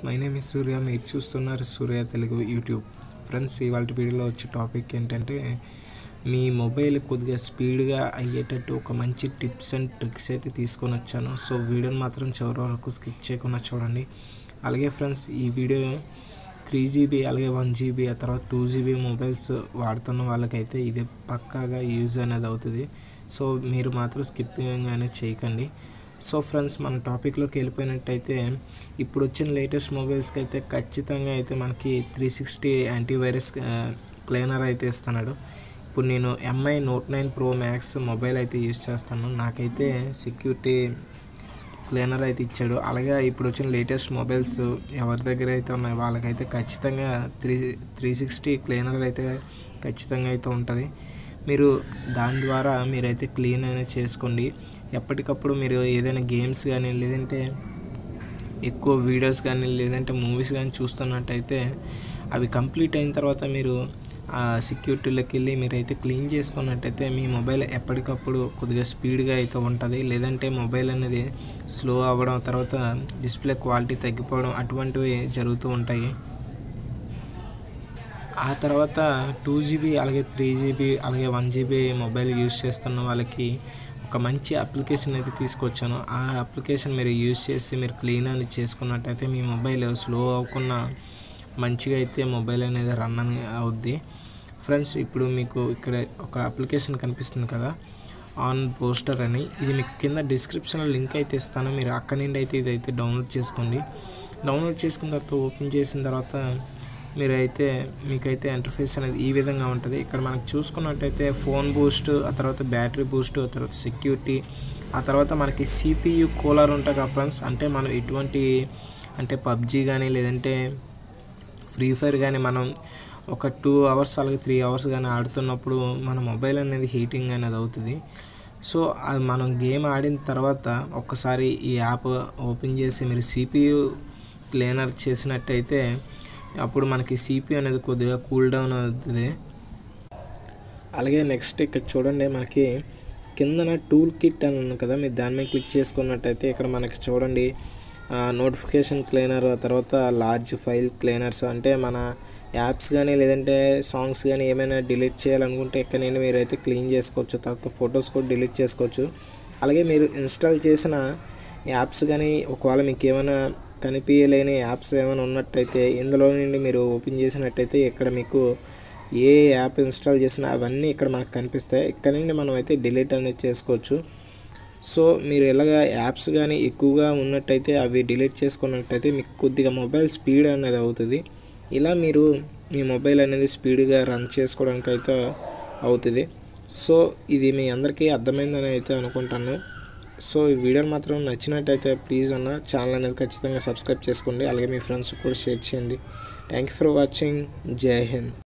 my name is సూర్య మీరు చూస్తున్నారు సూర్య Telugu YouTube friends ఇవాళ వీడియోలో వచ్చే టాపిక్ ఏంటంటే మీ మొబైల్ కొద్దిగా స్పీడ్గా అయ్యేటట్టు ఒక మంచి టిప్స్ అండ్ ట్రిక్స్ అయితే తీసుకొని వచ్చాను సో వీడియోని మాత్రం చివరి వరకు స్కిప్ చేయకుండా చూడండి అలాగే ఫ్రెండ్స్ ఈ వీడియో త్రీ జీబీ అలాగే వన్ జీబీ ఆ తర్వాత టూ జీబీ మొబైల్స్ వాడుతున్న వాళ్ళకైతే ఇది పక్కాగా యూజ్ అనేది అవుతుంది సో మీరు మాత్రం స్కిప్పింగ్ అనేది చేయకండి సో ఫ్రెండ్స్ మన టాపిక్లోకి వెళ్ళిపోయినట్టయితే ఇప్పుడు వచ్చిన లేటెస్ట్ మొబైల్స్కి అయితే ఖచ్చితంగా అయితే మనకి త్రీ సిక్స్టీ యాంటీవైరస్ క్లీనర్ అయితే ఇస్తున్నాడు ఇప్పుడు నేను MI note nine pro max mobile అయితే యూస్ చేస్తాను నాకైతే సెక్యూరిటీ క్లీనర్ అయితే ఇచ్చాడు అలాగే ఇప్పుడు వచ్చిన లేటెస్ట్ మొబైల్స్ ఎవరి దగ్గర అయితే ఉన్నాయో వాళ్ళకైతే ఖచ్చితంగా త్రీ త్రీ సిక్స్టీ క్లీనర్ అయితే ఖచ్చితంగా అయితే ఉంటుంది మీరు దాని ద్వారా మీరైతే క్లీన్ అనేది చేసుకోండి ఎప్పటికప్పుడు మీరు ఏదైనా గేమ్స్ కానీ లేదంటే ఎక్కువ వీడియోస్ కానీ లేదంటే మూవీస్ కానీ చూస్తున్నట్టయితే అవి కంప్లీట్ అయిన తర్వాత మీరు ఆ సెక్యూరిటీలోకి వెళ్ళి మీరైతే క్లీన్ చేసుకున్నట్టయితే మీ మొబైల్ ఎప్పటికప్పుడు కొద్దిగా స్పీడ్గా అయితే ఉంటుంది లేదంటే మొబైల్ అనేది స్లో అవ్వడం తర్వాత డిస్ప్లే క్వాలిటీ తగ్గిపోవడం అటువంటివి జరుగుతూ ఉంటాయి ఆ తర్వాత టూ జీబీ అలాగే త్రీ జీబీ అలాగే వన్ జీబీ మొబైల్ యూస్ చేస్తున్న వాళ్ళకి ఒక మంచి అప్లికేషన్ అయితే తీసుకొచ్చాను ఆ అప్లికేషన్ మీరు యూస్ చేసి మీరు క్లీన్ అనేది చేసుకున్నట్టయితే మీ మొబైల్ స్లో అవ్వకుండా మంచిగా అయితే మొబైల్ అనేది రన్ అని అవుద్ది ఫ్రెండ్స్ ఇప్పుడు మీకు ఇక్కడ ఒక అప్లికేషన్ కనిపిస్తుంది కదా ఆన్ పోస్టర్ అని ఇది మీకు కింద డిస్క్రిప్షన్లో లింక్ అయితే ఇస్తాను మీరు అక్కడి నుండి అయితే ఇది అయితే డౌన్లోడ్ చేసుకోండి డౌన్లోడ్ చేసుకున్న తర్వాత ఓపెన్ చేసిన తర్వాత మీరైతే మీకైతే ఇంటర్ఫేస్ అనేది ఈ విధంగా ఉంటుంది ఇక్కడ మనకు చూసుకున్నట్టయితే ఫోన్ బూస్ట్ ఆ తర్వాత బ్యాటరీ బూస్ట్ ఆ తర్వాత సెక్యూరిటీ ఆ తర్వాత మనకి సిపియు కూలర్ ఉంటుంది కదా ఫ్రెండ్స్ అంటే మనం ఎటువంటి అంటే పబ్జీ కానీ లేదంటే ఫ్రీ ఫైర్ కానీ మనం ఒక టూ అవర్స్ అలాగే త్రీ అవర్స్ కానీ ఆడుతున్నప్పుడు మన మొబైల్ అనేది హీటింగ్ అనేది అవుతుంది సో అది మనం గేమ్ ఆడిన తర్వాత ఒక్కసారి ఈ యాప్ ఓపెన్ చేసి మీరు సిపియు క్లీనర్ చేసినట్టయితే అప్పుడు మనకి సిపియు అనేది కొద్దిగా కూల్ డౌన్ అవుతుంది అలాగే నెక్స్ట్ ఇక్కడ చూడండి మనకి కిందన టూల్ కిట్ అని ఉంది కదా మీరు దాని మీద క్లిక్ చేసుకున్నట్టయితే ఇక్కడ మనకి చూడండి నోటిఫికేషన్ క్లీనర్ తర్వాత లార్జ్ ఫైల్ క్లీనర్స్ అంటే మన యాప్స్ కానీ లేదంటే సాంగ్స్ కానీ ఏమైనా డిలీట్ చేయాలనుకుంటే ఇక్కడ నుండి మీరు అయితే క్లీన్ చేసుకోవచ్చు తర్వాత ఫొటోస్ కూడా డిలీట్ చేసుకోవచ్చు అలాగే మీరు ఇన్స్టాల్ చేసిన యాప్స్ కానీ ఒకవేళ మీకు ఏమైనా కనిపించలేని యాప్స్ ఏమైనా ఉన్నట్టయితే ఇందులో నుండి మీరు ఓపెన్ చేసినట్టయితే ఇక్కడ మీకు ఏ యాప్ ఇన్స్టాల్ చేసినా అవన్నీ ఇక్కడ మనకు కనిపిస్తాయి ఇక్కడ నుండి మనం అయితే డిలీట్ అనేది చేసుకోవచ్చు సో మీరు ఎలాగ యాప్స్ కానీ ఎక్కువగా ఉన్నట్టయితే అవి డిలీట్ చేసుకున్నట్టయితే మీకు కొద్దిగా మొబైల్ స్పీడ్ అనేది అవుతుంది ఇలా మీరు మీ మొబైల్ అనేది స్పీడ్గా రన్ చేసుకోవడానికి అయితే అవుతుంది సో ఇది మీ అందరికీ అర్థమైందని అయితే అనుకుంటాను సో ఈ వీడియో మాత్రం నచ్చినట్టయితే ప్లీజ్ అన్న ఛానల్ అనేది ఖచ్చితంగా సబ్స్క్రైబ్ చేసుకోండి అలాగే మీ ఫ్రెండ్స్ కూడా షేర్ చేయండి థ్యాంక్ యూ ఫర్ వాచింగ్ జై హింద్